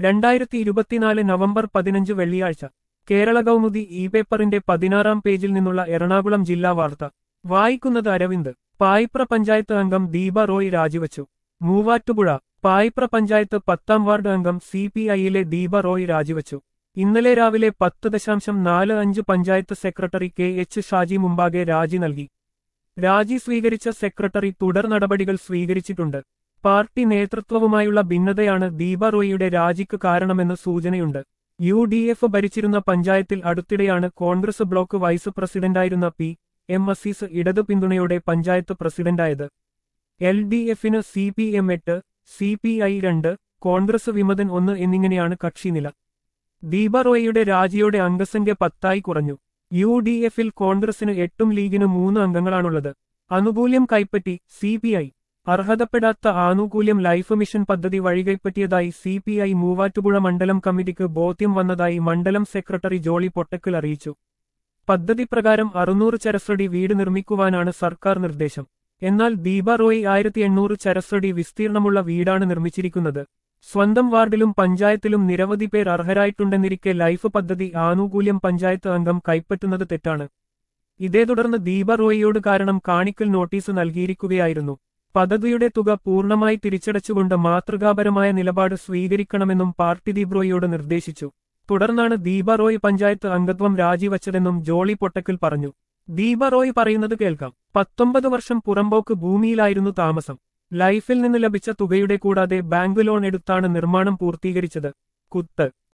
രണ്ടായിരത്തി ഇരുപത്തിനാല് നവംബർ പതിനഞ്ച് വെള്ളിയാഴ്ച കേരള കൗമുദി ഇ പേപ്പറിന്റെ പതിനാറാം പേജിൽ നിന്നുള്ള എറണാകുളം ജില്ലാ വാർത്ത വായിക്കുന്നത് അരവിന്ദ് പായിപ്ര പഞ്ചായത്ത് അംഗം ദീപ റോയ് രാജിവച്ചു മൂവാറ്റുപുഴ പായിപ്ര പഞ്ചായത്ത് പത്താം വാർഡ് അംഗം സി പി ഐയിലെ ദീപ റോയ് രാജിവച്ചു ഇന്നലെ രാവിലെ പത്ത് ദശാംശം നാല് അഞ്ച് panchayat secretary K H Shaji മുമ്പാകെ രാജി നൽകി രാജി സ്വീകരിച്ച സെക്രട്ടറി തുടർ നടപടികൾ സ്വീകരിച്ചിട്ടുണ്ട് പാർട്ടി നേതൃത്വവുമായുള്ള ഭിന്നതയാണ് ദീപ റോയിയുടെ രാജിക്ക് കാരണമെന്ന് സൂചനയുണ്ട് യു ഡി എഫ് ഭരിച്ചിരുന്ന പഞ്ചായത്തിൽ അടുത്തിടെയാണ് കോൺഗ്രസ് ബ്ലോക്ക് വൈസ് പ്രസിഡന്റായിരുന്ന പി എം അസീസ് ഇടതു പിന്തുണയോടെ പഞ്ചായത്ത് പ്രസിഡന്റായത് എൽ ഡി എഫിന് സി പി എം എട്ട് സി പി ഐ രണ്ട് കോൺഗ്രസ് വിമതൻ ഒന്ന് എന്നിങ്ങനെയാണ് കക്ഷിനില ദീപ റോയിയുടെ രാജിയോടെ അംഗസംഖ്യ പത്തായി കുറഞ്ഞു യു ഡി എഫിൽ കോൺഗ്രസിന് എട്ടും ലീഗിന് മൂന്ന് അംഗങ്ങളാണുള്ളത് അനുകൂല്യം കൈപ്പറ്റി സി പി ഐ അർഹതപ്പെടാത്ത ആനുകൂല്യം ലൈഫ് മിഷൻ പദ്ധതി വഴി കൈപ്പറ്റിയതായി സി പി ഐ മൂവാറ്റുപുഴ മണ്ഡലം കമ്മിറ്റിക്ക് ബോധ്യം വന്നതായി മണ്ഡലം സെക്രട്ടറി ജോളി പൊട്ടക്കൽ അറിയിച്ചു പദ്ധതി പ്രകാരം അറുന്നൂറ് ചരസ്രടി വീട് നിർമ്മിക്കുവാനാണ് സർക്കാർ നിർദ്ദേശം എന്നാൽ ദീപ റോയ് ആയിരത്തി എണ്ണൂറ് ചരസ്രടി വിസ്തീർണമുള്ള വീടാണ് നിർമ്മിച്ചിരിക്കുന്നത് സ്വന്തം വാർഡിലും പഞ്ചായത്തിലും നിരവധി പേർ അർഹരായിട്ടുണ്ടെന്നിരിക്കെ ലൈഫ് പദ്ധതി ആനുകൂല്യം പഞ്ചായത്ത് അംഗം കൈപ്പറ്റുന്നത് തെറ്റാണ് ഇതേ തുടർന്ന് ദീപ റോയിയോട് കാരണം കാണിക്കൽ നോട്ടീസ് നൽകിയിരിക്കുകയായിരുന്നു പദ്ധതിയുടെ തുക പൂർണ്ണമായി തിരിച്ചടച്ചുകൊണ്ട് മാതൃകാപരമായ നിലപാട് സ്വീകരിക്കണമെന്നും പാർട്ടി ദീപ് റോയിയോട് നിർദ്ദേശിച്ചു തുടർന്നാണ് ദീപ റോയ് പഞ്ചായത്ത് അംഗത്വം രാജിവച്ചതെന്നും ജോളി പൊട്ടക്കൽ പറഞ്ഞു ദീപ റോയ് പറയുന്നത് കേൾക്കാം പത്തൊമ്പത് വർഷം പുറമ്പോക്ക് ഭൂമിയിലായിരുന്നു താമസം ലൈഫിൽ നിന്ന് ലഭിച്ച തുകയുടെ കൂടാതെ ബാങ്ക് ലോൺ എടുത്താണ് നിർമ്മാണം പൂർത്തീകരിച്ചത് കുത്ത്